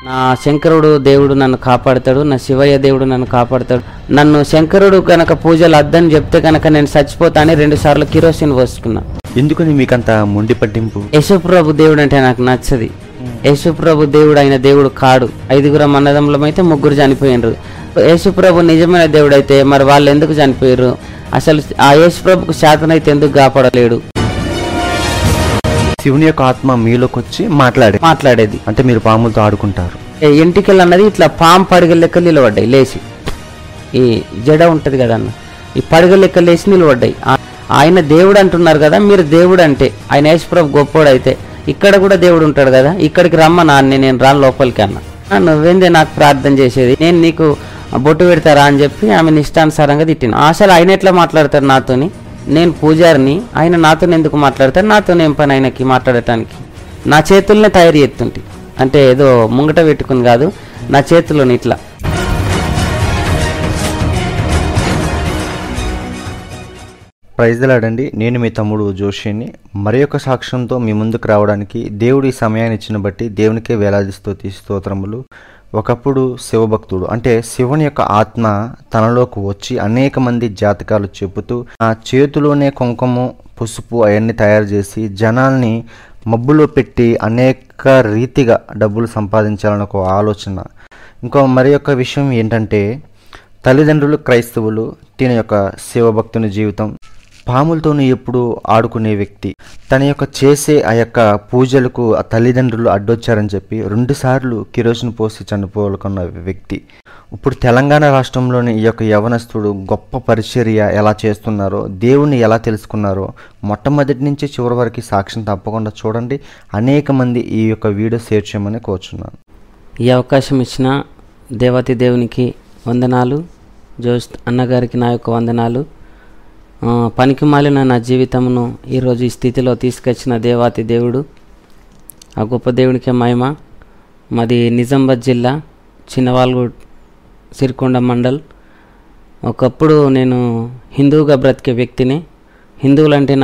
నా శంకరుడు దేవుడు నన్ను కాపాడతాడు నా శివయ్య దేవుడు నన్ను కాపాడతాడు నన్ను శంకరుడు కనుక పూజలు అద్దని చెప్తే కనుక నేను చచ్చిపోతానే రెండు సార్లు కిరోసిన్ పోసుకున్నా ఎందుకని మీకంత మొండి పట్టింపు యశుప్రభు దేవుడు అంటే నాకు నచ్చది యశుప్రభు దేవుడు అయిన దేవుడు కాడు ఐదుగురం అన్నదమ్ములం అయితే ముగ్గురు చనిపోయినరు యేసుప్రభు నిజమైన దేవుడు అయితే మరి వాళ్ళు ఎందుకు చనిపోయారు అసలు ఆ యేసుప్రభుకు శాతనైతే ఎందుకు కాపాడలేడు శివుని యొక్క ఆత్మ మీలోకి వచ్చి మాట్లాడే మాట్లాడేది అంటే మీరు పాములతో ఆడుకుంటారు ఏ ఎంటికలు అన్నది ఇట్లా పాము పడగ లెక్క నిలబడ్డాయి లేచి ఈ జడ ఉంటది కదా అన్న ఈ పడగ లెక్క లేచి నిలబడ్డాయి ఆ- ఆయన దేవుడు అంటున్నారు కదా మీరు దేవుడు అంటే ఆయన యేసుప్రభు గొప్పోడు అయితే ఇక్కడ కూడా దేవుడు ఉంటాడు కదా ఇక్కడికి రమ్మ నాన్న నేను రాను లోపలికి అన్న "ఆ, నువ్వేందే నాకు ప్రార్థన చేసేది నేను నీకు బొట్టు పెడతారా అని చెప్పి ఆమె ఇష్టానుసారంగా తిట్టిన అసలు ఆయన ఎట్లా మాట్లాడతారు నాతోని నేను పూజారిని ఆయన నాతో ఎందుకు మాట్లాడతారు నాతో ఏం పని ఆయనకి మాట్లాడటానికి నా చేతుల్నే తయారు చేస్తుంటే అంటే ఏదో ముంగట పెట్టుకుని కాదు నా చేతుల్లోని ఇట్లా ప్రైజ్లాడండి నేను మీ తమ్ముడు జోషిని మరి యొక్క సాక్ష్యంతో మీ ముందుకు రావడానికి దేవుడు ఈ సమయాన్ని ఇచ్చిన బట్టి దేవునికే వేలాది స్తుతి స్తోత్రములు ఒకప్పుడు శివభక్తుడు అంటే శివుని యొక్క ఆత్మ తనలోకి వచ్చి అనేక మంది జాతకాలు చెబుతూ ఆ చేతిలోనే కుంకుమ పసుపు అవన్నీ తయారు చేసి జనాల్ని మబ్బులో పెట్టి అనేక రీతిగా డబ్బులు సంపాదించాలని ఒక ఆలోచన ఇంకో మరి యొక్క విషయం ఏంటంటే తల్లిదండ్రులు క్రైస్తవులు తిన యొక్క శివభక్తుని జీవితం పాములతోనూ ఎప్పుడు ఆడుకునే వ్యక్తి తన యొక్క చేసే ఆ యొక్క పూజలకు ఆ తల్లిదండ్రులు అడ్డొచ్చారని చెప్పి రెండుసార్లు కిరోసిన్ పోసి చనిపోవాలనుకున్న వ్యక్తి ఇప్పుడు తెలంగాణ రాష్ట్రంలోని ఈ యొక్క యవనస్తుడు గొప్ప పరిచర్య ఎలా చేస్తున్నారో దేవుణ్ణి ఎలా తెలుసుకున్నారో మొట్టమొదటి నుంచి చివరి వరకు సాక్ష్యం తప్పకుండా చూడండి అనేక మంది ఈ యొక్క వీడియో షేర్ చేయమని కోరుచున్నాను ఈ అవకాశం ఇచ్చిన దేవతి దేవునికి వందనాలు జోస్ అన్నగారికి నా యొక్క వందనాలు ఆ, పనికి మాలిన నా జీవితమును ఈరోజు ఈ స్థితిలో తీసుకొచ్చిన దేవాతి దేవుడు ఆ గొప్ప దేవునికే మహిమ మాది నిజామాబాద్ జిల్లా చిన్నవాల్గూడ్ సిరికొండ మండల్ ఒకప్పుడు నేను హిందువుగా బ్రతికే వ్యక్తిని హిందువులంటే